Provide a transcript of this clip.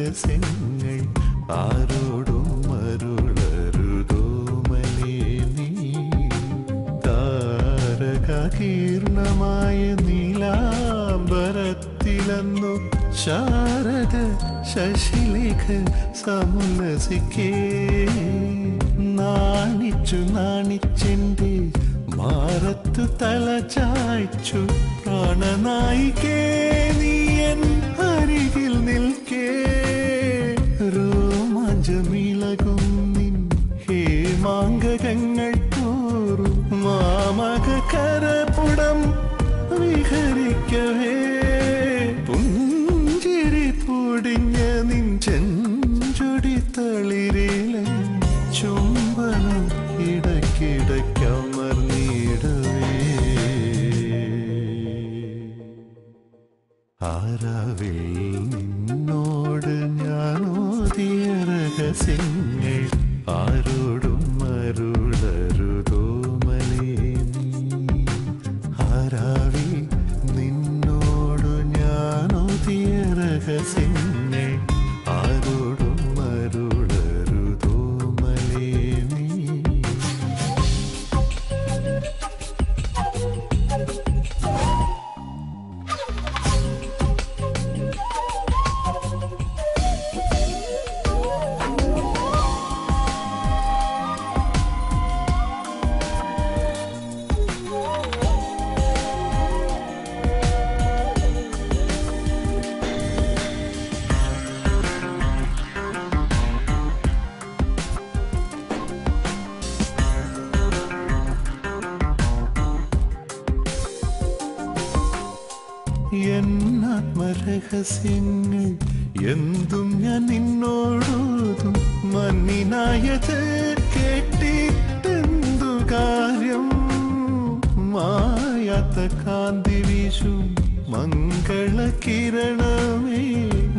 രഹസ്യങ്ങൾ ആരോടും അരുളരുതോമലേ നീ താരകീർണമായ നീലാംബരത്തിലന്നു ശാരദ ശശിലേഖ സമുല്ലസിക്കേ നാണിച്ചു നാണിച്ചെന്റെ മാറത്തു തല ചായ്ച്ചു പ്രാണനായിക്കേ നീയൻ അരികിൽ നിൽക്കേ രോമാഞ്ചമിളകും നിൻ ഹേമാങ്കകങ്ങൾ തോറും മാമക കരപുടം വിഹരിക്കവേ പുഞ്ചിരി പൊടിഞ്ഞ നിൻ ചെഞ്ചൊടി തളിരിലെ ചുംബനം ഇടയ്ക്കിടയ്ക്കമർന്നിടവേ ആരാവിൽ നിന്നോട് ഞാനോതിയ രഹസ്യങ്ങൾ ആരോടും അരുളരുതോ മലേ നീ ആരാവിൽ നിന്നോട് ഞാനോതിയ രഹസ്യങ്ങൾ ആരോടും അരുളരുതോ മലേ നീ എന്നാത്മരഹസ്യങ്ങൾ എന്തും ഞാൻ നിന്നോടോതും മണ്ണിനായത് കേട്ടിട്ടെന്തു കാര്യം മായാത്ത കാന്തി വീശും മംഗള കിരണമേ